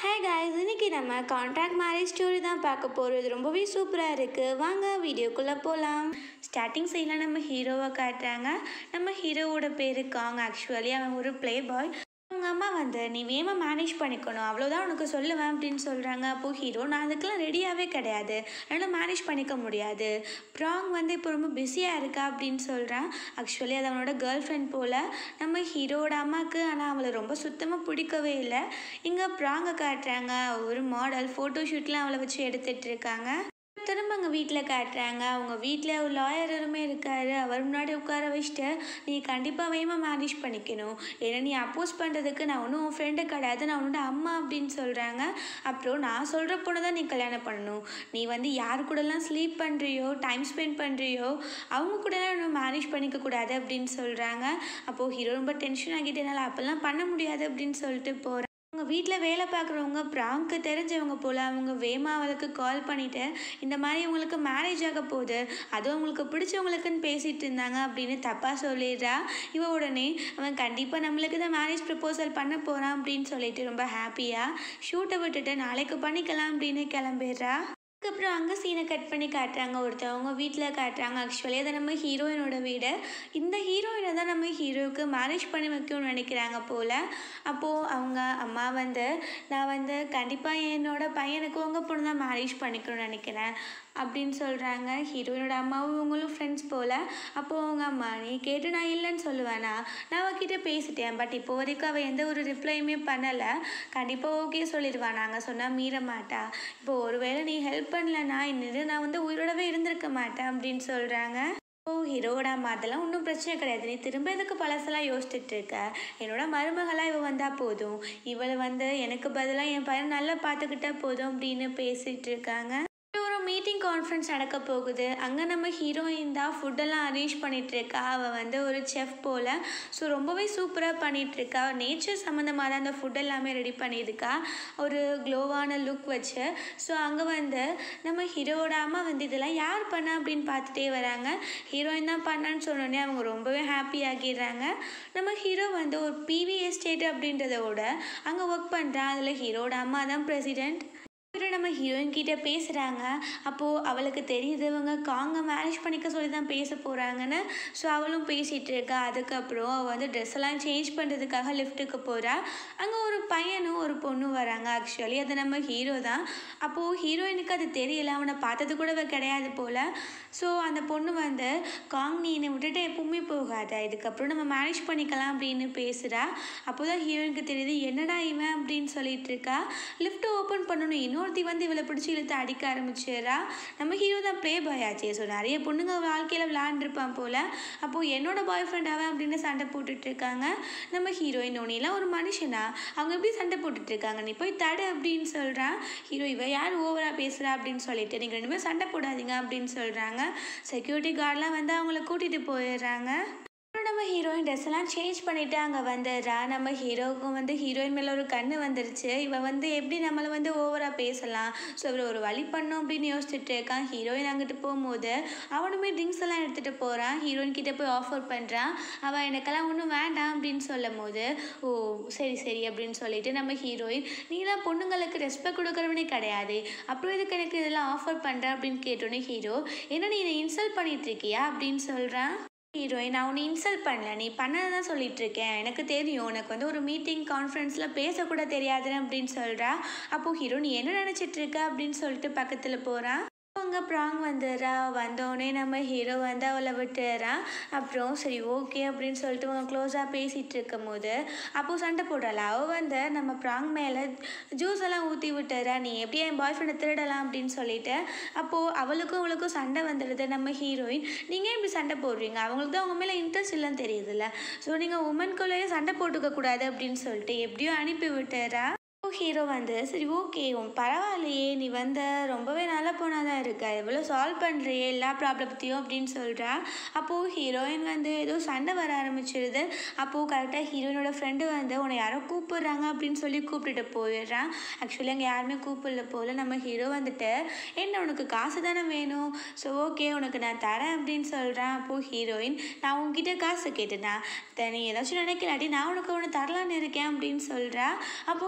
ஹே guys இன்னைக்கு நம்ம contract marriage story தான் பார்க்க போகிறது ரொம்பவே சூப்பராக இருக்குது வாங்க வீடியோக்குள்ளே போகலாம் ஸ்டார்டிங் சைடில் நம்ம ஹீரோவை காட்டுறாங்க நம்ம ஹீரோவோட பேர் காங் ஆக்சுவலி அவன் ஒரு ப்ளே பாய் அவங்க அம்மா வந்து நீ வேகமாக மேனேஜ் பண்ணிக்கணும் அவ்வளோதான் உனக்கு சொல்லுவேன் அப்படின்னு சொல்கிறாங்க அப்போது ஹீரோ நான் அதுக்கெல்லாம் ரெடியாகவே கிடையாது என்னால் மேனேஜ் பண்ணிக்க முடியாது ப்ராங் வந்து இப்போ ரொம்ப பிஸியாக இருக்கா அப்படின்னு சொல்கிறான் ஆக்சுவலி அது அவனோட கேர்ள் ஃப்ரெண்ட் போல் நம்ம ஹீரோவோட அம்மாவுக்கு ஆனால் அவளை ரொம்ப சுத்தமாக பிடிக்கவே இல்லை இங்கே ப்ராங்கை காட்டுறாங்க ஒரு மாடல் ஃபோட்டோ ஷூட்லாம் அவளை வச்சு எடுத்துட்டு இருக்காங்க திரும்ப அங்கே வீட்டில் காட்டுறாங்க அவங்க வீட்டில் ஒரு லாயருமே இருக்காரு அவர் முன்னாடி உட்கார வச்சுட்டு நீ கண்டிப்பாக வேகமாக மேனேஜ் பண்ணிக்கணும் ஏன்னா நீ அப்போஸ் பண்ணுறதுக்கு நான் ஒன்றும் உன் ஃப்ரெண்டு கிடையாது நான் உன்னோட அம்மா அப்படின்னு சொல்கிறாங்க அப்புறம் நான் சொல்கிற பொண்ணு தான் நீ கல்யாணம் பண்ணணும் நீ வந்து யார் கூடலாம் ஸ்லீப் பண்ணுறியோ டைம் ஸ்பெண்ட் பண்ணுறியோ அவங்க கூடலாம் இன்னும் மேனேஜ் பண்ணிக்க கூடாது அப்படின்னு சொல்கிறாங்க அப்போது ஹீரோ ரொம்ப டென்ஷன் ஆகிட்டு என்னால் அப்போல்லாம் பண்ண முடியாது அப்படின்னு சொல்லிட்டு போகிறேன் அவங்க வீட்டில் வேலை பார்க்குறவங்க ப்ராங்க்கு தெரிஞ்சவங்க போல் அவங்க வேமா அவளுக்கு கால் பண்ணிவிட்டு இந்த மாதிரி உங்களுக்கு மேரேஜ் ஆக போகுது அதுவும் உங்களுக்கு பிடிச்சவங்களுக்குன்னு பேசிகிட்டு இருந்தாங்க அப்படின்னு தப்பாக சொல்லிடுறா இவ உடனே அவன் கண்டிப்பாக நம்மளுக்கு தான் மேரேஜ் ப்ரப்போசல் பண்ண போகிறான் அப்படின்னு சொல்லிட்டு ரொம்ப ஹாப்பியாக ஷூட்டை விட்டுட்டு நாளைக்கு பண்ணிக்கலாம் அப்படின்னு கிளம்பிடுறா அதுக்கப்புறம் அங்கே சீனை கட் பண்ணி காட்டுறாங்க ஒருத்தவங்க வீட்டில் காட்டுறாங்க ஆக்சுவலி அதை நம்ம ஹீரோயினோட வீடு இந்த ஹீரோயினை தான் நம்ம ஹீரோவுக்கு மேரேஜ் பண்ணி வைக்கணும்னு நினைக்கிறாங்க போல் அப்போது அவங்க அம்மா வந்து நான் வந்து கண்டிப்பாக என்னோட பையனுக்கு உங்கள் பொண்ணு தான் மேரேஜ் பண்ணிக்கணும்னு நினைக்கிறேன் அப்படின்னு சொல்கிறாங்க ஹீரோயினோட அம்மாவும் இவங்களும் ஃப்ரெண்ட்ஸ் போல் அப்போது அவங்க அம்மா நீ கேட்டு நான் இல்லைன்னு சொல்லுவேனா நான் அவகிட்ட பேசிட்டேன் பட் இப்போ வரைக்கும் அவள் எந்த ஒரு ரிப்ளையுமே பண்ணலை கண்டிப்பாக ஓகே சொல்லிடுவா நாங்கள் சொன்னால் மீற மாட்டா இப்போ ஒருவேளை நீ ஹெல்ப் பண்ணலன்னா இன்னது நான் வந்து உயிரோடவே இருந்திருக்க மாட்டேன் அப்படின்னு சொல்கிறாங்க ஓ ஹீரோட அம்மா அதெல்லாம் ஒன்றும் பிரச்சனை கிடையாது நீ திரும்ப எதுக்கு பழசெல்லாம் யோசிச்சுட்டு இருக்க என்னோட மருமகளாக இவ வந்தால் போதும் இவளை வந்து எனக்கு பதிலாக என் பையன் நல்லா பார்த்துக்கிட்டா போதும் அப்படின்னு பேசிகிட்டு இருக்காங்க ஒரு மீட்டிங் கான்ஃபரன்ஸ் நடக்க போகுது அங்கே நம்ம ஹீரோயின் தான் ஃபுட்டெல்லாம் அரேஞ்ச் பண்ணிட்டு இருக்கா அவள் வந்து ஒரு செஃப் போல் ஸோ ரொம்பவே சூப்பராக பண்ணிட்டு இருக்கா நேச்சர் சம்மந்தமாக தான் அந்த ஃபுட் எல்லாமே ரெடி பண்ணியிருக்கா ஒரு க்ளோவான லுக் வச்சு ஸோ அங்கே வந்து நம்ம ஹீரோவோட அம்மா வந்து இதெல்லாம் யார் பண்ணா அப்படின்னு பார்த்துட்டே வராங்க ஹீரோயின் தான் பண்ணான்னு சொன்னோடனே அவங்க ரொம்பவே ஹாப்பி ஆகிடுறாங்க நம்ம ஹீரோ வந்து ஒரு பிவி எஸ்டேட் அப்படின்றத விட அங்கே ஒர்க் பண்ணுறா அதில் ஹீரோட அம்மா தான் பிரசிடெண்ட் அப்புறம் நம்ம ஹீரோயின் கிட்ட பேசுகிறாங்க அப்போது அவளுக்கு தெரியுது இவங்க காங்க மேரேஜ் பண்ணிக்க சொல்லி தான் பேச போகிறாங்கன்னு ஸோ அவளும் பேசிகிட்டு இருக்கா அதுக்கப்புறம் அவள் வந்து ட்ரெஸ் எல்லாம் சேஞ்ச் பண்ணுறதுக்காக லிஃப்ட்டுக்கு போகிறா அங்கே ஒரு பையனும் ஒரு பொண்ணும் வராங்க ஆக்சுவலி அது நம்ம ஹீரோ தான் அப்போது ஹீரோயினுக்கு அது தெரியல அவனை பார்த்தது கூட அவ கிடையாது போல் ஸோ அந்த பொண்ணு வந்து காங் நீ என்னை விட்டுட்டு எப்பவுமே போகாத இதுக்கப்புறம் நம்ம மேரேஜ் பண்ணிக்கலாம் அப்படின்னு பேசுகிறா அப்போ தான் ஹீரோயினுக்கு தெரியுது என்னடா இவன் அப்படின்னு சொல்லிட்டு இருக்கா லிஃப்ட் ஓப்பன் பண்ணணும் இன்னொருத்தி வந்து இவளை பிடிச்சி இழுத்து அடிக்க ஆரம்பிச்சிடுறா நம்ம ஹீரோ தான் ப்ளே பாய் ஆச்சே ஸோ நிறைய பொண்ணுங்க வாழ்க்கையில் விளாண்டுருப்பான் போல் அப்போது என்னோட பாய் ஃப்ரெண்ட் அவன் அப்படின்னு சண்டை போட்டுட்டு இருக்காங்க நம்ம ஹீரோயின் ஒன்னிலாம் ஒரு மனுஷனா அவங்க எப்படி சண்டை போட்டுட்டு இருக்காங்க நீ போய் தடு அப்படின்னு சொல்கிறான் ஹீரோ இவ யார் ஓவராக பேசுகிறா அப்படின்னு சொல்லிட்டு நீங்கள் ரெண்டு பேரும் சண்டை போடாதீங்க அப்படின்னு சொல்கிறாங்க செக்யூரிட்டி கார்டெலாம் வந்து அவங்கள கூட்டிகிட்டு போயிடுறாங்க அப்புறம் நம்ம ஹீரோயின் ட்ரெஸ் எல்லாம் சேஞ்ச் பண்ணிட்டு அங்கே வந்துடுறா நம்ம ஹீரோவுக்கும் வந்து ஹீரோயின் மேலே ஒரு கண்ணு வந்துருச்சு இவ வந்து எப்படி நம்மளை வந்து ஓவராக பேசலாம் ஸோ இவர் ஒரு வழி பண்ணும் அப்படின்னு யோசிச்சுட்டு இருக்கான் ஹீரோயின் அங்கிட்டு போகும்போது அவனுமே ட்ரிங்க்ஸ் எல்லாம் எடுத்துகிட்டு போகிறான் ஹீரோயின் கிட்ட போய் ஆஃபர் பண்ணுறான் அவள் எனக்கெல்லாம் ஒன்றும் வேண்டாம் அப்படின்னு சொல்லும் போது ஓ சரி சரி அப்படின்னு சொல்லிட்டு நம்ம ஹீரோயின் நீலாம் பொண்ணுங்களுக்கு ரெஸ்பெக்ட் கொடுக்குறவனே கிடையாது அப்புறம் இதுக்கு எனக்கு இதெல்லாம் ஆஃபர் பண்ணுற அப்படின்னு கேட்டோன்னே ஹீரோ என்ன நீ என்னை இன்சல்ட் பண்ணிட்டு இருக்கியா அப்படின்னு சொல்கிறான் ஹீரோயின் நான் உன்னை இன்சல்ட் பண்ணல நீ பண்ணதை தான் சொல்லிட்டு இருக்கேன் எனக்கு தெரியும் உனக்கு வந்து ஒரு மீட்டிங் கான்ஃபரன்ஸில் பேசக்கூட தெரியாதுன்னு அப்படின்னு சொல்கிறா அப்போது ஹீரோ நீ என்ன நினச்சிட்டு இருக்க அப்படின்னு சொல்லிட்டு பக்கத்தில் போகிறான் அவங்க ப்ராங் வந்துடுறா வந்தோடனே நம்ம ஹீரோ வந்து அவளை விட்டுறான் அப்புறம் சரி ஓகே அப்படின்னு சொல்லிட்டு அவங்க க்ளோஸாக பேசிகிட்டு இருக்கும் போது அப்போது சண்டை போடலாம் அவள் வந்து நம்ம ப்ராங் மேலே ஜூஸ் எல்லாம் ஊற்றி விட்டுறா நீ எப்படி என் பாய் ஃப்ரெண்டை திருடலாம் அப்படின்னு சொல்லிட்டு அப்போது அவளுக்கும் அவளுக்கும் சண்டை வந்துடுது நம்ம ஹீரோயின் நீங்கள் இப்படி சண்டை போடுறீங்க அவங்களுக்கு தான் அவங்க மேலே இன்ட்ரெஸ்ட் இல்லைன்னு தெரியுதுல்ல ஸோ நீங்கள் உமன்குள்ளேயே சண்டை போட்டுக்க கூடாது அப்படின்னு சொல்லிட்டு எப்படியோ அனுப்பி விட்டுறா ஹீரோ வந்து சரி ஓகே உன் பரவாயில்லையே நீ வந்து ரொம்பவே நல்ல பொண்ணாக தான் இருக்க எவ்வளோ சால்வ் பண்ணுறியே எல்லா ப்ராப்ளத்தையும் அப்படின்னு சொல்கிறா அப்போது ஹீரோயின் வந்து ஏதோ சண்டை வர ஆரம்பிச்சிருது அப்போது கரெக்டாக ஹீரோயினோட ஃப்ரெண்டு வந்து உன்னை யாரோ கூப்பிடுறாங்க அப்படின்னு சொல்லி கூப்பிட்டுட்டு போயிடுறான் ஆக்சுவலி அங்கே யாருமே கூப்பிடல போல் நம்ம ஹீரோ வந்துட்டு என்ன உனக்கு காசு தானே வேணும் ஸோ ஓகே உனக்கு நான் தரேன் அப்படின்னு சொல்கிறேன் அப்போது ஹீரோயின் நான் உங்ககிட்ட காசு கேட்டேனா நீ ஏதாச்சும் நினைக்கலாட்டி நான் உனக்கு ஒன்று தரலான்னு இருக்கேன் அப்படின்னு சொல்கிறா அப்போது ஹீரோ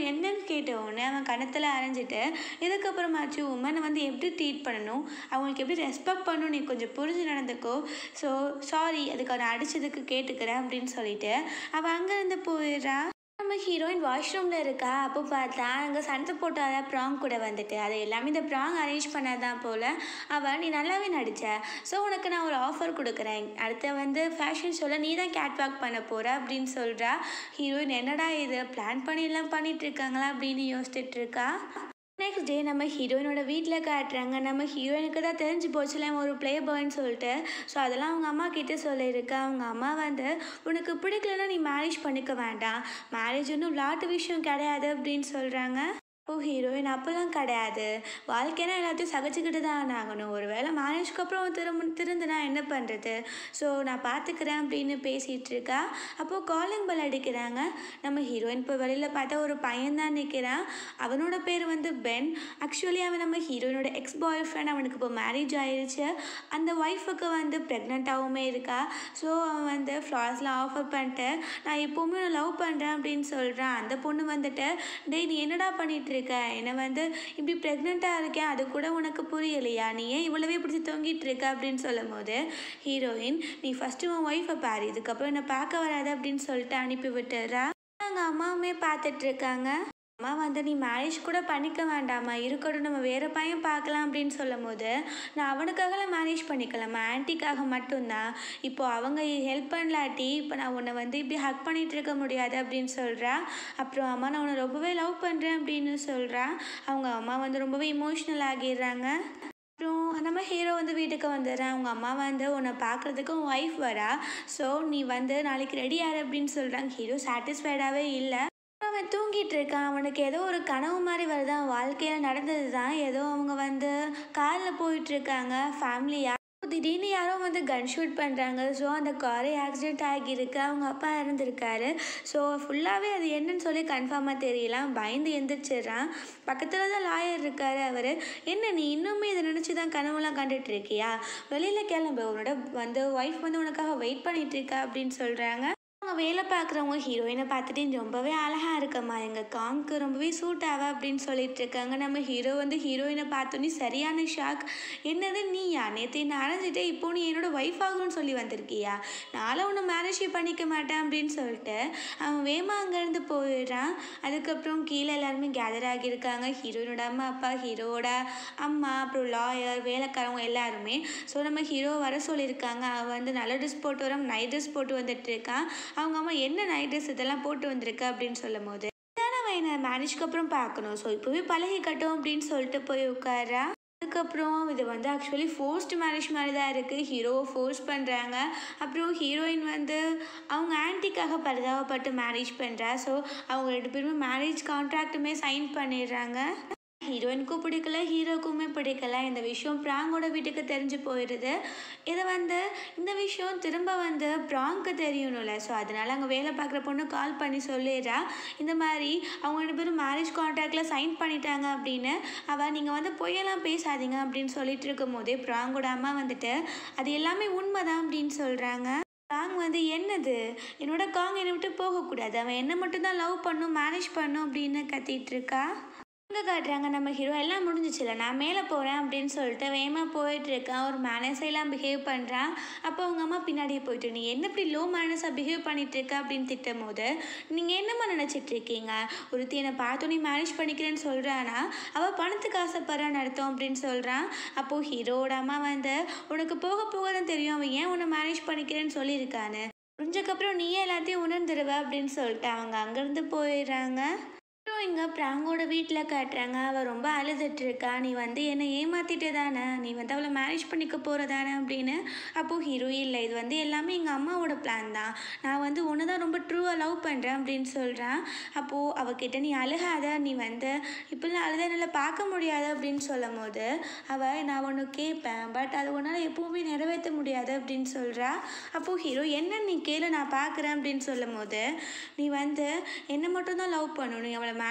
என்னன்னு கேட்ட உடனே அவன் கணத்தில் அரைஞ்சிட்டு இதுக்கப்புறமாச்சு உமனை வந்து எப்படி ட்ரீட் பண்ணணும் அவங்களுக்கு எப்படி ரெஸ்பெக்ட் பண்ணணும் நீ கொஞ்சம் புரிஞ்சு நடந்துக்கோ ஸோ சாரி அதுக்கு அவனை அடிச்சதுக்கு கேட்டுக்கிறேன் அப்படின்னு சொல்லிட்டு அவள் அங்கேருந்து போயிடுறா நம்ம ஹீரோயின் வாஷ்ரூமில் இருக்கா அப்போ பார்த்தா அங்கே சண்டை போட்டால ப்ராங் கூட வந்துட்டு அது எல்லாமே இந்த ப்ராங் அரேஞ்ச் பண்ணாதான் போல் அவள் நீ நல்லாவே நடித்த ஸோ உனக்கு நான் ஒரு ஆஃபர் கொடுக்குறேன் அடுத்த வந்து ஃபேஷன் ஷோவில் நீ தான் கேட் வாக் பண்ண போகிற அப்படின்னு சொல்கிறா ஹீரோயின் என்னடா இது பிளான் பண்ணி எல்லாம் பண்ணிட்டு இருக்காங்களா அப்படின்னு யோசிச்சுட்டு இருக்கா நெக்ஸ்ட் டே நம்ம ஹீரோயினோட வீட்டில் காட்டுறாங்க நம்ம ஹீரோயினுக்கு தான் தெரிஞ்சு போச்சுல இவன் ஒரு ப்ளே பாய்ன்னு சொல்லிட்டு ஸோ அதெல்லாம் அவங்க அம்மா கிட்டே சொல்லியிருக்கு அவங்க அம்மா வந்து உனக்கு பிடிக்கலன்னா நீ மேரேஜ் பண்ணிக்க வேண்டாம் மேரேஜ் ஒன்றும் விளாட்டு விஷயம் கிடையாது அப்படின்னு சொல்கிறாங்க ஓ ஹீரோயின் அப்போல்லாம் கிடையாது வாழ்க்கைனா எல்லாத்தையும் சகிச்சுக்கிட்டு தான் ஆகணும் ஒரு வேளை மேரேஜ்க்கு அப்புறம் திரும்ப திருந்துனா என்ன பண்ணுறது ஸோ நான் பார்த்துக்கிறேன் அப்படின்னு பேசிகிட்டு இருக்கா அப்போது காலிங் பெல் அடிக்கிறாங்க நம்ம ஹீரோயின் இப்போ வெளியில் பார்த்தா ஒரு பையன் தான் நிற்கிறான் அவனோட பேர் வந்து பென் ஆக்சுவலி அவன் நம்ம ஹீரோயினோட எக்ஸ் பாய் ஃப்ரெண்ட் அவனுக்கு இப்போ மேரேஜ் ஆயிடுச்சு அந்த ஒய்ஃபுக்கு வந்து ப்ரெக்னெண்ட்டாகவுமே இருக்கா ஸோ அவன் வந்து ஃப்ளார்ஸ்லாம் ஆஃபர் பண்ணிட்டு நான் எப்போவுமே நான் லவ் பண்ணுறேன் அப்படின்னு சொல்கிறான் அந்த பொண்ணு வந்துட்டு டேய் நீ என்னடா பண்ணிட்டு இருக்க என்னை வந்து இப்படி ப்ரெக்னெண்ட்டாக இருக்கேன் அது கூட உனக்கு புரியலையா நீ ஏன் இவ்வளவே பிடிச்சி தொங்கிட்டு இருக்க அப்படின்னு சொல்லும் போது ஹீரோயின் நீ ஃபஸ்ட்டு உன் ஒய்ஃபை பாரு இதுக்கப்புறம் என்னை பார்க்க வராது அப்படின்னு சொல்லிட்டு அனுப்பி விட்டுறா அவங்க அம்மாவுமே பார்த்துட்டு இருக்காங்க அம்மா வந்து நீ மேரேஜ் கூட பண்ணிக்க வேண்டாமா இருக்கட்டும் நம்ம வேறு பையன் பார்க்கலாம் அப்படின்னு சொல்லும் போது நான் அவனுக்காகலாம் மேரேஜ் பண்ணிக்கலாமா ஆன்ட்டிக்காக மட்டும்தான் இப்போ அவங்க ஹெல்ப் பண்ணலாட்டி இப்போ நான் உன்னை வந்து இப்படி ஹக் பண்ணிட்டு இருக்க முடியாது அப்படின்னு சொல்கிறா அப்புறம் அம்மா நான் உன்னை ரொம்பவே லவ் பண்ணுறேன் அப்படின்னு சொல்கிறா அவங்க அம்மா வந்து ரொம்பவே இமோஷ்னல் ஆகிடுறாங்க அப்புறம் நம்ம ஹீரோ வந்து வீட்டுக்கு வந்துடுறேன் அவங்க அம்மா வந்து உன்னை பார்க்குறதுக்கு உன் ஒய்ஃப் வரா ஸோ நீ வந்து நாளைக்கு ரெடி ஆறு அப்படின்னு சொல்கிறாங்க ஹீரோ சாட்டிஸ்ஃபைடாகவே இல்லை அவன் தூங்கிட்டு இருக்கான் அவனுக்கு ஏதோ ஒரு கனவு மாதிரி வருது அவன் வாழ்க்கையில் நடந்தது தான் ஏதோ அவங்க வந்து காரில் போயிட்டு இருக்காங்க ஃபேமிலியாக திடீர்னு யாரோ வந்து கன் ஷூட் பண்ணுறாங்க ஸோ அந்த காரே ஆக்சிடென்ட் ஆகியிருக்கு அவங்க அப்பா இறந்துருக்காரு ஸோ ஃபுல்லாகவே அது என்னன்னு சொல்லி கன்ஃபார்மாக தெரியல அவன் பயந்து எந்திரிச்சிடுறான் பக்கத்தில் தான் லாயர் இருக்காரு அவர் என்ன நீ இன்னுமே இதை நினச்சி தான் கனவுலாம் கண்டுட்டு இருக்கியா வெளியில் கிளம்பு உன்னோட வந்து ஒய்ஃப் வந்து உனக்காக வெயிட் பண்ணிட்டு இருக்கா அப்படின்னு சொல்கிறாங்க அவங்க வேலை பார்க்குறவங்க ஹீரோயினை பார்த்துட்டு "நீ ரொம்பவே அழகாக இருக்கம்மா எங்கள் காங்க்கு ரொம்பவே சூட் ஆவ அப்படின்னு சொல்லிட்டு இருக்காங்க நம்ம ஹீரோ வந்து ஹீரோயினை பார்த்தோன்னே சரியான ஷாக் என்னது நீயா நேற்று என்ன அரைஞ்சிட்டே இப்போ நீ என்னோட ஒய்ஃப் ஆகணும்னு சொல்லி வந்திருக்கியா நானும் உன்னை மேரேஜ் பண்ணிக்க மாட்டேன் அப்படின்னு சொல்லிட்டு அவன் வேமா அங்கேருந்து போயிடுறான் அதுக்கப்புறம் கீழே எல்லாருமே கேதர் ஆகியிருக்காங்க ஹீரோயினோட அம்மா அப்பா ஹீரோவோட அம்மா அப்புறம் லாயர் வேலைக்காரவங்க எல்லாருமே ஸோ நம்ம ஹீரோ வர சொல்லியிருக்காங்க அவன் வந்து நல்ல ட்ரெஸ் போட்டு வரான் நைட் ட்ரெஸ் போட்டு வந்துட்டு இருக்கான் அவங்க அம்மா என்ன நைட் ட்ரெஸ் இதெல்லாம் போட்டு வந்திருக்க அப்படின்னு சொல்லும் போது அவன் என்ன மேரேஜ்க்கு அப்புறம் பார்க்கணும் ஸோ இப்போவே பழகிக்கட்டும் அப்படின்னு சொல்லிட்டு போய் உட்காரா அதுக்கப்புறம் இது வந்து ஆக்சுவலி ஃபோர்ஸ்ட் மேரேஜ் மாதிரி தான் இருக்குது ஹீரோவை ஃபோர்ஸ் பண்ணுறாங்க அப்புறம் ஹீரோயின் வந்து அவங்க ஆன்ட்டிக்காக பரிதாபப்பட்டு மேரேஜ் பண்ணுறா ஸோ அவங்க ரெண்டு பேருமே மேரேஜ் கான்ட்ராக்ட்டுமே சைன் பண்ணிடுறாங்க ஹீரோயினுக்கும் பிடிக்கல ஹீரோக்குமே பிடிக்கல இந்த விஷயம் ப்ராங்கோட வீட்டுக்கு தெரிஞ்சு போயிடுது இதை வந்து இந்த விஷயம் திரும்ப வந்து ப்ராங்க்கு தெரியணும்ல ஸோ அதனால அங்கே வேலை பார்க்குற பொண்ணு கால் பண்ணி சொல்லிடுறா இந்த மாதிரி அவங்க ரெண்டு பேரும் மேரேஜ் கான்ட்ராக்டில் சைன் பண்ணிட்டாங்க அப்படின்னு அவள் நீங்கள் வந்து பொய்யெல்லாம் பேசாதீங்க அப்படின்னு சொல்லிட்டு இருக்கும் போதே ப்ராங்கோட அம்மா வந்துட்டு அது எல்லாமே உண்மைதான் அப்படின்னு சொல்கிறாங்க காங் வந்து என்னது என்னோட காங் என்னை விட்டு போகக்கூடாது அவன் என்ன மட்டும்தான் லவ் பண்ணும் மேனேஜ் பண்ணும் அப்படின்னு கத்திட்டு இருக்கா இங்கே காட்டுறாங்க நம்ம ஹீரோ எல்லாம் முடிஞ்சிச்சுல நான் மேலே போகிறேன் அப்படின்னு சொல்லிட்டு வேகமாக போயிட்டு இருக்கான் ஒரு மேனஸையெல்லாம் பிஹேவ் பண்ணுறான் அப்போ அவங்க அம்மா பின்னாடியே போயிட்டு நீ என்ன இப்படி லோ மேனஸாக பிஹேவ் பண்ணிட்டு இருக்க அப்படின்னு திட்டும் போது நீங்கள் என்னம்மா நினச்சிட்டு இருக்கீங்க ஒருத்தி என்னை பார்த்து நீ மேரேஜ் பண்ணிக்கிறேன்னு சொல்கிறானா அவள் பணத்துக்கு ஆசைப்படுறான்னு அர்த்தம் அப்படின்னு சொல்கிறான் அப்போது ஹீரோட அம்மா வந்து உனக்கு போக போக தான் தெரியும் அவன் ஏன் உன்னை மேரேஜ் பண்ணிக்கிறேன்னு சொல்லியிருக்கான்னு புரிஞ்சக்கப்புறம் நீயே எல்லாத்தையும் உணர்ந்துருவ அப்படின்னு சொல்லிட்டு அவங்க அங்கேருந்து போயிடுறாங்க அப்புறம் இங்கே பிராங்கோட வீட்டில் காட்டுறாங்க அவள் ரொம்ப அழுதுட்டு இருக்கா நீ வந்து என்னை ஏமாத்திட்டே தானே நீ வந்து அவளை மேரேஜ் பண்ணிக்க போகிறதானே அப்படின்னு அப்போது ஹீரோ இல்லை இது வந்து எல்லாமே எங்கள் அம்மாவோட பிளான் தான் நான் வந்து உன்னை தான் ரொம்ப ட்ரூவாக லவ் பண்ணுறேன் அப்படின்னு சொல்கிறான் அப்போது அவகிட்ட நீ அழுகாத நீ வந்து இப்படிலாம் அழுத என்னால் பார்க்க முடியாது அப்படின்னு சொல்லும் போது அவள் நான் ஒன்று கேட்பேன் பட் அது உன்னால் எப்பவுமே நிறைவேற்ற முடியாது அப்படின்னு சொல்கிறா அப்போது ஹீரோ என்ன நீ கேளு நான் பார்க்குறேன் அப்படின்னு சொல்லும் போது நீ வந்து என்னை மட்டும் தான் லவ் பண்ணணும் நீ அவளை மேரேஜ்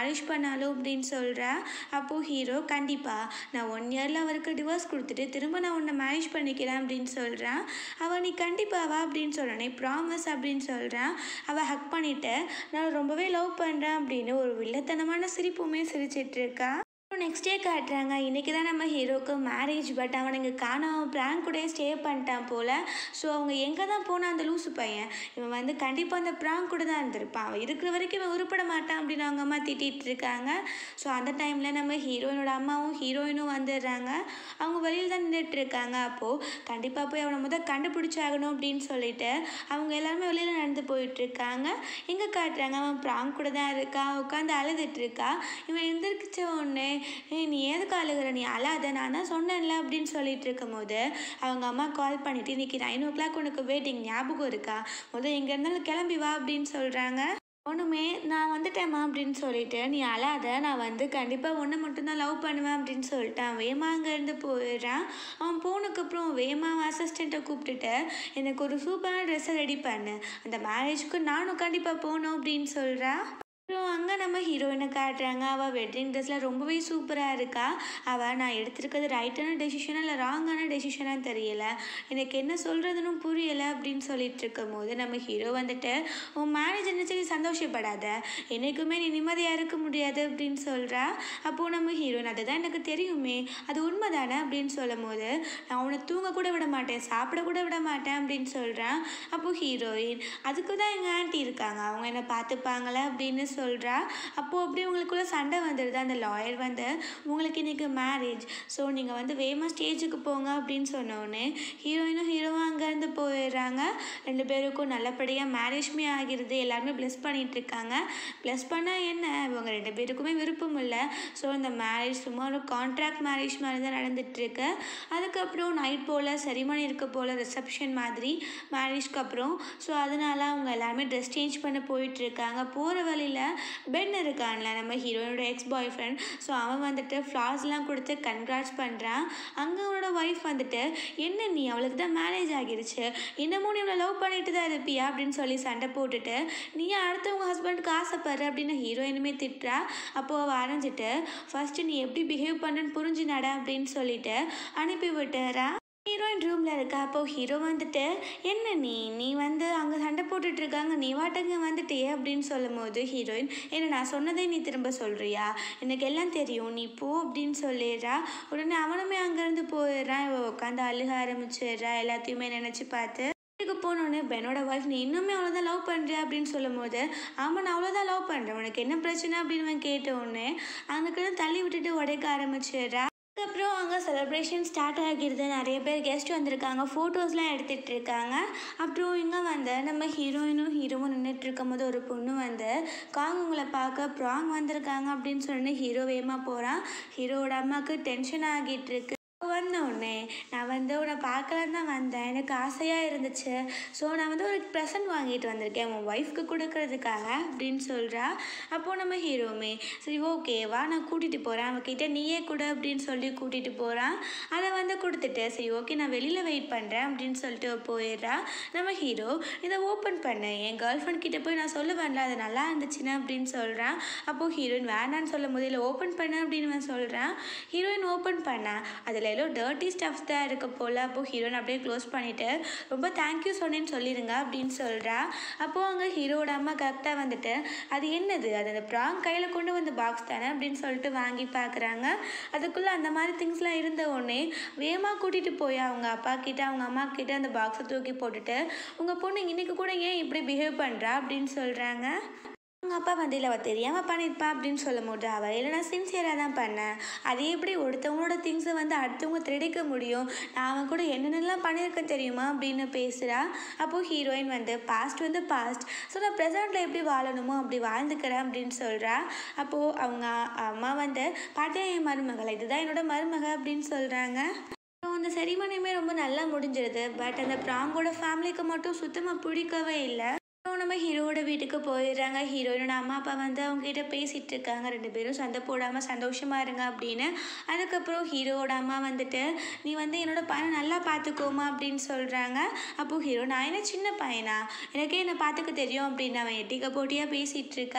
மேரேஜ் பண்ணாலும் அப்படின்னு சொல்கிறா அப்போது ஹீரோ கண்டிப்பாக நான் ஒன் இயரில் அவருக்கு டிவோர்ஸ் கொடுத்துட்டு திரும்ப நான் உன்னை மேரேஜ் பண்ணிக்கிறேன் அப்படின்னு சொல்கிறான் அவள் நீ கண்டிப்பாவா அப்படின்னு சொல்கிறேன் ப்ராமிஸ் அப்படின்னு சொல்கிறான் அவள் ஹக் பண்ணிட்டு நான் ரொம்பவே லவ் பண்ணுறேன் அப்படின்னு ஒரு வில்லத்தனமான சிரிப்புமே சிரிச்சிட்டு இருக்கா நெக்ஸ்ட் டே காட்டுறாங்க இன்றைக்கி தான் நம்ம ஹீரோக்கு மேரேஜ் பட் அவனுங்க காணாம ப்ராங்க் கூட ஸ்டே பண்ணிட்டான் போல் ஸோ அவங்க எங்கே தான் போனான் அந்த லூசு பையன் இவன் வந்து கண்டிப்பாக அந்த ப்ராங்க் கூட தான் இருந்திருப்பான் அவன் இருக்கிற வரைக்கும் இவன் உருப்பட மாட்டான் அப்படின்னு அவங்க அம்மா திட்டிகிட்டு இருக்காங்க ஸோ அந்த டைமில் நம்ம ஹீரோயினோட அம்மாவும் ஹீரோயினும் வந்துடுறாங்க அவங்க வெளியில் தான் நின்றுட்டு இருக்காங்க அப்போது கண்டிப்பாக போய் அவனை முதல் கண்டுபிடிச்சாகணும் அப்படின்னு சொல்லிட்டு அவங்க எல்லாருமே வெளியில் நடந்து போயிட்டு இருக்காங்க எங்கே காட்டுறாங்க அவன் ப்ராங்க் கூட தான் இருக்கான் உட்காந்து அழுதுட்டு இருக்கா இவன் எந்திரிச்ச உடனே ஏய் நீ எதுக்கு அழுகுற நீ அழாத நான் தான் சொன்னேன்ல அப்படின்னு சொல்லிட்டு இருக்கும்போது அவங்க அம்மா கால் பண்ணிட்டு இன்னைக்கு நைன் ஓ கிளாக் உனக்கு வெயிட்டிங் ஞாபகம் இருக்கா முதல் எங்கே இருந்தாலும் கிளம்பி வா அப்படின்னு சொல்கிறாங்க ஒன்றுமே நான் வந்துட்டேம்மா அப்படின்னு சொல்லிட்டு நீ அழாத நான் வந்து கண்டிப்பாக ஒன்று மட்டும்தான் லவ் பண்ணுவேன் அப்படின்னு சொல்லிட்டான் வேமா அங்கேருந்து போயிடுறான் அவன் போனதுக்கப்புறம் வேமா அசிஸ்டண்ட்டை கூப்பிட்டுட்டு எனக்கு ஒரு சூப்பரான ட்ரெஸ்ஸை ரெடி பண்ணு அந்த மேரேஜ்க்கு நானும் கண்டிப்பாக போகணும் அப்படின்னு சொல்கிறான் அப்புறம் அங்கே நம்ம ஹீரோயினை காட்டுறாங்க அவள் வெட்டிங் ட்ரெஸ்ஸில் ரொம்பவே சூப்பராக இருக்கா அவள் நான் எடுத்திருக்கிறது ரைட்டான டெசிஷனா இல்லை ராங்கான டெசிஷனான்னு தெரியல எனக்கு என்ன சொல்கிறதுன்னு புரியலை அப்படின்னு சொல்லிட்டு இருக்கும் போது நம்ம ஹீரோ வந்துட்டு உன் மேரேஜ் நினச்சி நீ சந்தோஷப்படாத என்றைக்குமே நீ நிம்மதியாக இருக்க முடியாது அப்படின்னு சொல்கிறா அப்போது நம்ம ஹீரோயின் அதுதான் எனக்கு தெரியுமே அது உண்மை தானே அப்படின்னு சொல்லும் போது நான் உன்னை தூங்க கூட விட மாட்டேன் சாப்பிட கூட விட மாட்டேன் அப்படின்னு சொல்கிறான் அப்போது ஹீரோயின் அதுக்கு தான் எங்கள் ஆன்ட்டி இருக்காங்க அவங்க என்னை பார்த்துப்பாங்களே அப்படின்னு சொல்கிறா அப்போது அப்படி உங்களுக்குள்ள சண்டை வந்துடுது அந்த லாயர் வந்து உங்களுக்கு இன்றைக்கி மேரேஜ் ஸோ நீங்கள் வந்து வேகமாக ஸ்டேஜுக்கு போங்க அப்படின்னு சொன்னோடனே ஹீரோயினும் ஹீரோவும் அங்கேருந்து போயிடுறாங்க ரெண்டு பேருக்கும் நல்லபடியாக மேரேஜ்மே ஆகிருது எல்லாருமே ப்ளஸ் பண்ணிட்டு இருக்காங்க ப்ளஸ் பண்ணால் என்ன இவங்க ரெண்டு பேருக்குமே விருப்பம் இல்லை ஸோ இந்த மேரேஜ் சும்மா ஒரு கான்ட்ராக்ட் மேரேஜ் மாதிரி தான் நடந்துட்டுருக்கு அதுக்கப்புறம் நைட் போல் செரிமனி இருக்க போல் ரிசப்ஷன் மாதிரி மேரேஜ்க்கு அப்புறம் ஸோ அதனால அவங்க எல்லாருமே ட்ரெஸ் சேஞ்ச் பண்ண போயிட்டு இருக்காங்க போகிற வழியில் பென் இருக்கான்ல நம்ம ஹீரோயினோட எக்ஸ் பாய் ஃப்ரெண்ட் ஸோ அவன் வந்துட்டு ஃப்ளார்ஸ்லாம் கொடுத்து கன்க்ராட்ஸ் பண்ணுறான் அங்கே அவனோட ஒய்ஃப் வந்துட்டு என்ன நீ அவளுக்கு தான் மேரேஜ் ஆகிருச்சு இன்னமும் நீ இவளை லவ் பண்ணிட்டு தான் இருப்பியா அப்படின்னு சொல்லி சண்டை போட்டுட்டு நீ அடுத்தவங்க ஹஸ்பண்டுக்கு ஆசைப்படுற அப்படின்னு ஹீரோயினுமே திட்டுறா அப்போது அவள் அரைஞ்சிட்டு ஃபஸ்ட்டு நீ எப்படி பிஹேவ் பண்ணுன்னு புரிஞ்சு நட அப்படின்னு சொல்லிட்டு அனுப்பி விட்டுறா ஹீரோயின் ரூமில் இருக்கா அப்போ ஹீரோ வந்துட்டு என்ன நீ நீ வந்து அங்கே சண்டை போட்டுட்டு இருக்காங்க நீ வாட்டங்க வந்துட்டியே அப்படின்னு சொல்லும் போது ஹீரோயின் என்ன நான் சொன்னதே நீ திரும்ப சொல்கிறியா எனக்கு எல்லாம் தெரியும் நீ போ அப்படின்னு சொல்லிடுறா உடனே அவனுமே அங்கேருந்து போயிடுறான் இவ உட்காந்து அழுக ஆரம்பிச்சிடுறா எல்லாத்தையுமே நினச்சி பார்த்து வீட்டுக்கு போனோடனே பெனோட ஒய்ஃப் நீ இன்னுமே அவ்வளோதான் லவ் பண்ணுறியா அப்படின்னு சொல்லும் போது ஆமாம் நான் அவ்வளோதான் லவ் பண்ணுறேன் உனக்கு என்ன பிரச்சனை அப்படின்னு அவன் கேட்ட உடனே அங்கே தள்ளி விட்டுட்டு உடைக்க ஆரம்பிச்சிடுறா அதுக்கப்புறம் அங்கே செலிப்ரேஷன் ஸ்டார்ட் ஆகிடுது நிறைய பேர் கெஸ்ட் வந்திருக்காங்க ஃபோட்டோஸ்லாம் எடுத்துகிட்டு இருக்காங்க அப்புறம் இங்கே வந்து நம்ம ஹீரோயினும் ஹீரோவும் நின்றுட்டு இருக்கும்போது ஒரு பொண்ணு வந்து காங்க உங்களை பார்க்க ப்ராங் வந்திருக்காங்க அப்படின்னு சொல்லி ஹீரோ வேகமாக போகிறான் ஹீரோவோட அம்மாவுக்கு டென்ஷன் ஆகிட்டு இருக்கு வந்த உடனே நான் வந்து உன்னை பார்க்கலான்னு தான் வந்தேன் எனக்கு ஆசையாக இருந்துச்சு ஸோ நான் வந்து ஒரு ப்ரெசன்ட் வாங்கிட்டு வந்திருக்கேன் உன் ஒய்ஃப்க்கு கொடுக்கறதுக்காக அப்படின்னு சொல்கிறா அப்போது நம்ம ஹீரோமே சரி ஓகேவா நான் கூட்டிகிட்டு போகிறேன் அவகிட்ட நீயே கொடு அப்படின்னு சொல்லி கூட்டிகிட்டு போகிறான் அதை வந்து கொடுத்துட்டு சரி ஓகே நான் வெளியில் வெயிட் பண்ணுறேன் அப்படின்னு சொல்லிட்டு போயிடுறா நம்ம ஹீரோ இதை ஓப்பன் பண்ணு என் கேர்ள் ஃப்ரெண்ட் கிட்ட போய் நான் சொல்லுவேன்ல அது நல்லா இருந்துச்சுன்னு அப்படின்னு சொல்கிறான் அப்போது ஹீரோயின் வேண்டான்னு சொல்லும் போது இல்லை ஓப்பன் பண்ணு அப்படின்னு அவன் சொல்கிறான் ஹீரோயின் ஓப்பன் பண்ணேன் அதில் ஏதோ டர்ட்டி ஸ்டஃப்ஸ் தான் இருக்க போல் அப்போது ஹீரோயின் அப்படியே க்ளோஸ் பண்ணிவிட்டு ரொம்ப தேங்க்யூ சொன்னேன்னு சொல்லிடுங்க அப்படின்னு சொல்கிறா அப்போது அங்கே ஹீரோட அம்மா கரெக்டாக வந்துட்டு அது என்னது அது அந்த ப்ராங் கையில் கொண்டு வந்த பாக்ஸ் தானே அப்படின்னு சொல்லிட்டு வாங்கி பார்க்குறாங்க அதுக்குள்ளே அந்த மாதிரி திங்ஸ்லாம் இருந்த உடனே வேகமாக கூட்டிகிட்டு போய் அவங்க அப்பா கிட்ட அவங்க அம்மா கிட்ட அந்த பாக்ஸை தூக்கி போட்டுட்டு உங்கள் பொண்ணு இன்னைக்கு கூட ஏன் இப்படி பிஹேவ் பண்ணுறா அப்படின்னு சொல்கிறாங்க அவங்க அப்பா வந்து இல்லை அவள் தெரியாமல் பண்ணியிருப்பா அப்படின்னு சொல்லும் போது அவள் இல்லை நான் சின்சியராக தான் பண்ணேன் அது எப்படி ஒருத்தவங்களோட திங்ஸை வந்து அடுத்தவங்க திருடிக்க முடியும் நான் அவன் கூட என்னென்னலாம் பண்ணியிருக்கேன் தெரியுமா அப்படின்னு பேசுகிறா அப்போது ஹீரோயின் வந்து பாஸ்ட் வந்து பாஸ்ட் ஸோ நான் ப்ரெசண்ட்டில் எப்படி வாழணுமோ அப்படி வாழ்ந்துக்கிறேன் அப்படின்னு சொல்கிறா அப்போது அவங்க அம்மா வந்து பார்த்தே என் மருமகள் இதுதான் என்னோட மருமக அப்படின்னு சொல்கிறாங்க அப்புறம் அந்த செரிமனியுமே ரொம்ப நல்லா முடிஞ்சிருது பட் அந்த ப்ராங்கோட ஃபேமிலிக்கு மட்டும் சுத்தமாக பிடிக்கவே இல்லை அப்புறம் நம்ம ஹீரோவோட வீட்டுக்கு போயிடுறாங்க ஹீரோயினோட அம்மா அப்பா வந்து அவங்க கிட்ட பேசிட்டு இருக்காங்க ரெண்டு பேரும் சண்டை போடாமல் சந்தோஷமா இருங்க அப்படின்னு அதுக்கப்புறம் ஹீரோவோட அம்மா வந்துட்டு நீ வந்து என்னோட பையனை நல்லா பார்த்துக்கோமா அப்படின்னு சொல்கிறாங்க அப்போது ஹீரோ நான் என்ன சின்ன பையனா எனக்கே என்னை பார்த்துக்க தெரியும் அப்படின்னு அவன் எட்டிக்க போட்டியாக பேசிகிட்டு இருக்கான்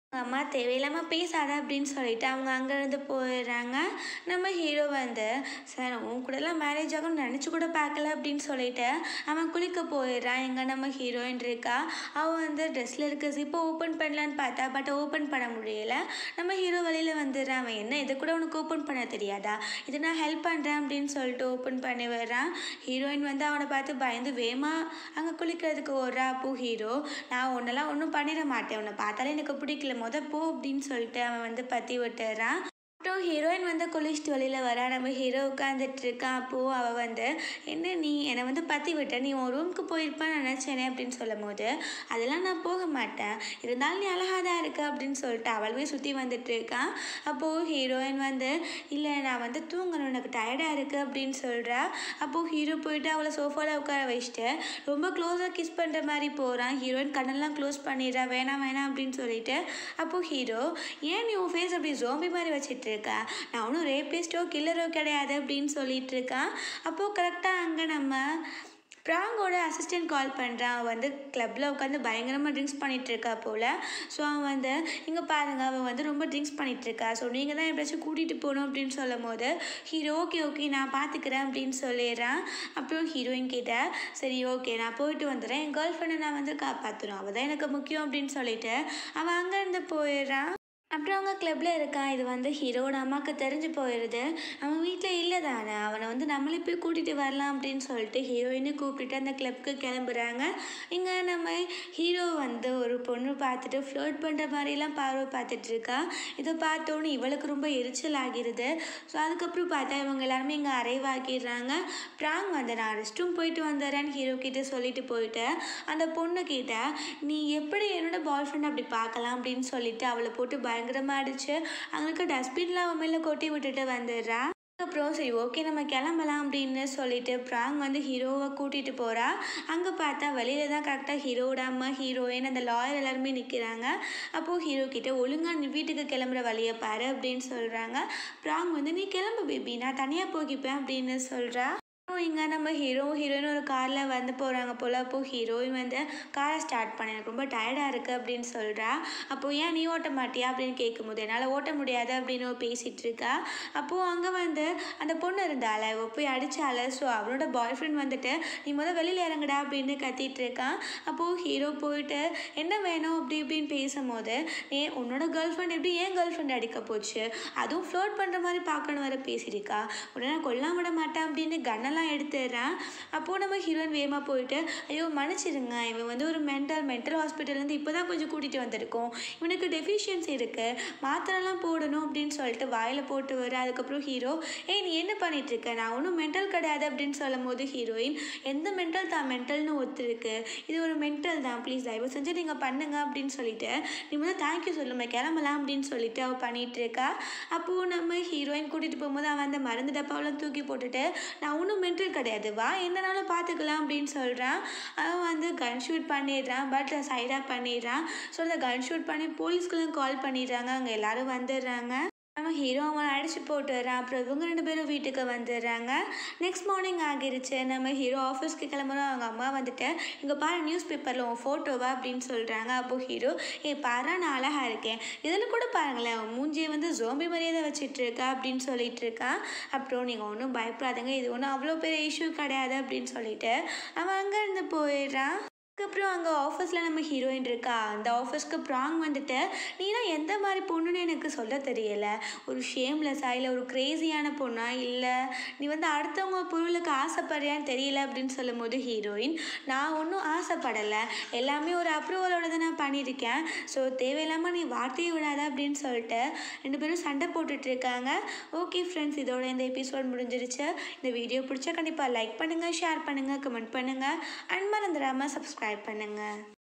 அம்மா தேவையில்லாமல் பேசாத அப்படின்னு சொல்லிட்டு அவங்க அங்கேருந்து போயிடுறாங்க நம்ம ஹீரோ வந்து சார் உன் கூடலாம் மேரேஜ் ஆகும்னு நினச்சி கூட பார்க்கல அப்படின்னு சொல்லிட்டு அவன் குளிக்க போயிடுறான் எங்கே நம்ம ஹீரோயின் இருக்கா அவன் வந்து ட்ரெஸ்ஸில் இருக்க ஜிப்பை ஓப்பன் பண்ணலான்னு பார்த்தா பட் ஓப்பன் பண்ண முடியல நம்ம ஹீரோ வெளியில் வந்துடுறான் அவன் என்ன இதை கூட உனக்கு ஓப்பன் பண்ண தெரியாதா இது நான் ஹெல்ப் பண்ணுறேன் அப்படின்னு சொல்லிட்டு ஓப்பன் பண்ணி வர்றான் ஹீரோயின் வந்து அவனை பார்த்து பயந்து வேமா அங்கே குளிக்கிறதுக்கு ஓடுறா அப்போ ஹீரோ நான் உன்னெல்லாம் ஒன்றும் பண்ணிட மாட்டேன் உன்னை பார்த்தாலே எனக்கு பிடிக்கல மொத போ அப்படின்னு சொல்லிட்டு அவன் வந்து பற்றி விட்டுறான் அப்புறம் ஹீரோயின் வந்து குளிச்சுட்டு வெளியில் வரா நம்ம ஹீரோ உட்காந்துட்டு இருக்கான் அப்போது அவள் வந்து என்ன நீ என்னை வந்து பற்றி விட்ட நீ உன் ரூமுக்கு போயிருப்பான்னு நினச்சேனே அப்படின்னு சொல்லும் போது அதெல்லாம் நான் போக மாட்டேன் இருந்தாலும் நீ அழகாக தான் இருக்க அப்படின்னு சொல்லிட்டு அவளுமே சுற்றி வந்துட்டு இருக்கான் அப்போது ஹீரோயின் வந்து இல்லை நான் வந்து தூங்கணும் எனக்கு டயர்டாக இருக்குது அப்படின்னு சொல்கிறா அப்போது ஹீரோ போயிட்டு அவளை சோஃபாவில் உட்கார வச்சுட்டு ரொம்ப க்ளோஸாக கிஸ் பண்ணுற மாதிரி போகிறான் ஹீரோயின் கண்ணெல்லாம் க்ளோஸ் பண்ணிடுறா வேணாம் வேணாம் அப்படின்னு சொல்லிட்டு அப்போது ஹீரோ ஏன் நீ உன் ஃபேஸ் அப்படி ஜோம்பி மாதிரி வச்சிட்டு இருக்க நான் ஒன்றும் ரேபிஸ்டோ கில்லரோ கிடையாது அப்படின்னு சொல்லிட்டு இருக்கான் அப்போது கரெக்டாக அங்கே நம்ம ப்ராங்கோட அசிஸ்டன்ட் கால் பண்ணுறான் அவன் வந்து கிளப்பில் உட்காந்து பயங்கரமாக ட்ரிங்க்ஸ் பண்ணிகிட்டு இருக்கா போல் ஸோ அவன் வந்து இங்கே பாருங்கள் அவன் வந்து ரொம்ப ட்ரிங்க்ஸ் பண்ணிகிட்டு இருக்கா ஸோ நீங்கள் தான் எப்படியாச்சும் கூட்டிகிட்டு போகணும் அப்படின்னு சொல்லும் போது ஹீரோ ஓகே ஓகே நான் பார்த்துக்கிறேன் அப்படின்னு சொல்லிடுறான் அப்புறம் ஹீரோயின் கிட்ட சரி ஓகே நான் போயிட்டு வந்துடுறேன் என் கேர்ள் ஃப்ரெண்டை நான் வந்து காப்பாற்றணும் அவள் தான் எனக்கு முக்கியம் அப்படின்னு சொல்லிட்டு அவன் அங்கேருந்து போயிடுறான் அப்புறம் அவங்க கிளப்பில் இருக்கான் இது வந்து ஹீரோட அம்மாவுக்கு தெரிஞ்சு போயிடுது அவன் வீட்டில் இல்லை தானே அவனை வந்து நம்மளே போய் கூட்டிகிட்டு வரலாம் அப்படின்னு சொல்லிட்டு ஹீரோயினை கூப்பிட்டுட்டு அந்த கிளப்புக்கு கிளம்புறாங்க இங்கே நம்ம ஹீரோ வந்து ஒரு பொண்ணு பார்த்துட்டு ஃப்ளோட் பண்ணுற மாதிரிலாம் பார்வை பார்த்துட்டு இருக்கா இதை பார்த்தோன்னு இவளுக்கு ரொம்ப எரிச்சல் ஆகிருது ஸோ அதுக்கப்புறம் பார்த்தா இவங்க எல்லாருமே இங்கே அரைவாக்கிடுறாங்க ப்ராங் வந்து நான் ரெஸ்ட் ரூம் போயிட்டு வந்துடுறேன்னு ஹீரோ கிட்ட சொல்லிட்டு போயிட்டு அந்த பொண்ணு கிட்ட நீ எப்படி என்னோட பாய் ஃப்ரெண்ட் அப்படி பார்க்கலாம் அப்படின்னு சொல்லிட்டு அவளை போட்டு பயங்கரமாக அடிச்சு அவங்களுக்கு டஸ்ட்பின்ல அவன் மேலே கொட்டி விட்டுட்டு வந்துடுறா அப்புறம் சரி ஓகே நம்ம கிளம்பலாம் அப்படின்னு சொல்லிட்டு ப்ராங் வந்து ஹீரோவை கூட்டிகிட்டு போகிறா அங்கே பார்த்தா வெளியில தான் கரெக்டாக ஹீரோட அம்மா ஹீரோயின் அந்த லாயர் எல்லாருமே நிற்கிறாங்க அப்போது ஹீரோ கிட்ட ஒழுங்கா நீ வீட்டுக்கு கிளம்புற வழியை பாரு அப்படின்னு சொல்கிறாங்க ப்ராங் வந்து நீ கிளம்பு பேபி நான் தனியாக போகிப்பேன் அப்படின்னு சொல்கிறா அப்புறம் இங்கே நம்ம ஹீரோ ஹீரோயின் ஒரு காரில் வந்து போகிறாங்க போல் அப்போது ஹீரோயின் வந்து காரை ஸ்டார்ட் பண்ண எனக்கு ரொம்ப டயர்டாக இருக்குது அப்படின்னு சொல்கிறா அப்போது ஏன் நீ ஓட்ட மாட்டியா அப்படின்னு கேட்கும்போது என்னால் ஓட்ட முடியாது அப்படின்னு அவ பேசிகிட்டு இருக்கா அப்போது அங்கே வந்து அந்த பொண்ணு இருந்தால அவ போய் அடித்தால ஸோ அவனோட பாய் ஃப்ரெண்ட் வந்துட்டு நீ முதல் வெளியில் இறங்குடா அப்படின்னு கத்திட்டு இருக்கான் அப்போது ஹீரோ போயிட்டு என்ன வேணும் அப்படி இப்படின்னு பேசும்போது ஏ உன்னோட கேர்ள் ஃப்ரெண்ட் எப்படி ஏன் கேர்ள் ஃப்ரெண்ட் அடிக்க போச்சு அதுவும் ஃப்ளோட் பண்ணுற மாதிரி பார்க்கணும் வர பேசியிருக்கா உடனே கொல்லாம விட மாட்டேன் அப்படின்னு கன்னெல்லாம் எடுத்துடுறான் அப்போது நம்ம ஹீரோயின் வேகமாக போயிட்டு ஐயோ மன்னிச்சிடுங்க இவன் வந்து ஒரு மென்டல் மென்டல் ஹாஸ்பிட்டல்லேருந்து இப்போ தான் கொஞ்சம் கூட்டிகிட்டு வந்திருக்கோம் இவனுக்கு டெஃபிஷியன்சி இருக்குது மாத்திரைலாம் போடணும் அப்படின்னு சொல்லிட்டு வாயில் போட்டு வர அதுக்கப்புறம் ஹீரோ ஏய் நீ என்ன பண்ணிட்டு இருக்க நான் ஒன்றும் மென்டல் கிடையாது அப்படின்னு சொல்லும் போது ஹீரோயின் எந்த மென்டல் தான் மென்டல்னு ஒத்துருக்கு இது ஒரு மென்டல் தான் ப்ளீஸ் தயவு செஞ்சு நீங்கள் பண்ணுங்க அப்படின்னு சொல்லிட்டு நீ முதல்ல தேங்க்யூ சொல்லுமே கிளம்பலாம் அப்படின்னு சொல்லிட்டு அவள் பண்ணிட்டு இருக்கா அப்போது நம்ம ஹீரோயின் கூட்டிகிட்டு போகும்போது அவன் அந்த மருந்து டப்பாவெல்லாம் தூக்கி போட்டுட்டு நான் ஒன்றும் மென்டல் கிடையாது வா என்னனாலும் பார்த்துக்கலாம் அப்படின்னு சொல்கிறான் அவன் வந்து கன் ஷூட் பண்ணிடுறான் பட் சைடாக பண்ணிடுறான் ஸோ அந்த கன் ஷூட் பண்ணி போலீஸ்க்குலாம் கால் பண்ணிடுறாங்க அங்கே எல்லாரும் வந்துடுறாங்க நம்ம ஹீரோ அவன் அடிச்சு போட்டுறான் அப்புறம் இவங்க ரெண்டு பேரும் வீட்டுக்கு வந்துடுறாங்க நெக்ஸ்ட் மார்னிங் ஆகிருச்சு நம்ம ஹீரோ ஆஃபீஸ்க்கு கிளம்புறோம் அவங்க அம்மா வந்துட்டு இங்கே பாரு நியூஸ் பேப்பரில் உன் ஃபோட்டோவா அப்படின்னு சொல்கிறாங்க அப்போது ஹீரோ ஏ பாரா நான் அழகாக இருக்கேன் இதில் கூட பாருங்களேன் உன் மூஞ்சியை வந்து ஜோம்பி மரியாதை வச்சிட்டு இருக்கா அப்படின்னு சொல்லிட்டு இருக்கா அப்புறம் நீங்கள் ஒன்றும் பயப்படாதீங்க இது ஒன்றும் அவ்வளோ பெரிய இஷ்யூ கிடையாது அப்படின்னு சொல்லிட்டு அவன் அங்கேருந்து போயிடுறான் அதுக்கப்புறம் அங்கே ஆஃபீஸில் நம்ம ஹீரோயின் இருக்கா அந்த ஆஃபீஸ்க்கு ப்ராங் வந்துட்டு நீனா எந்த மாதிரி பொண்ணுன்னு எனக்கு சொல்ல தெரியல ஒரு ஷேம்லெஸ்ஸா இல்லை ஒரு க்ரேஸியான பொண்ணா இல்லை நீ வந்து அடுத்தவங்க பொருளுக்கு ஆசைப்படுறியான்னு தெரியல அப்படின்னு சொல்லும்போது ஹீரோயின் நான் ஒன்றும் ஆசைப்படலை எல்லாமே ஒரு அப்ரூவலோட தான் நான் பண்ணியிருக்கேன் ஸோ தேவையில்லாமல் நீ வார்த்தையை விடாத அப்படின்னு சொல்லிட்டு ரெண்டு பேரும் சண்டை போட்டுட்டு இருக்காங்க ஓகே ஃப்ரெண்ட்ஸ் இதோட இந்த எபிசோட் முடிஞ்சிருச்சு இந்த வீடியோ பிடிச்சா கண்டிப்பாக லைக் பண்ணுங்கள் ஷேர் பண்ணுங்கள் கமெண்ட் பண்ணுங்கள் அண்ட் மறந்துடாமல் சப்ஸ்கிரைப் பண்ணுங்கள்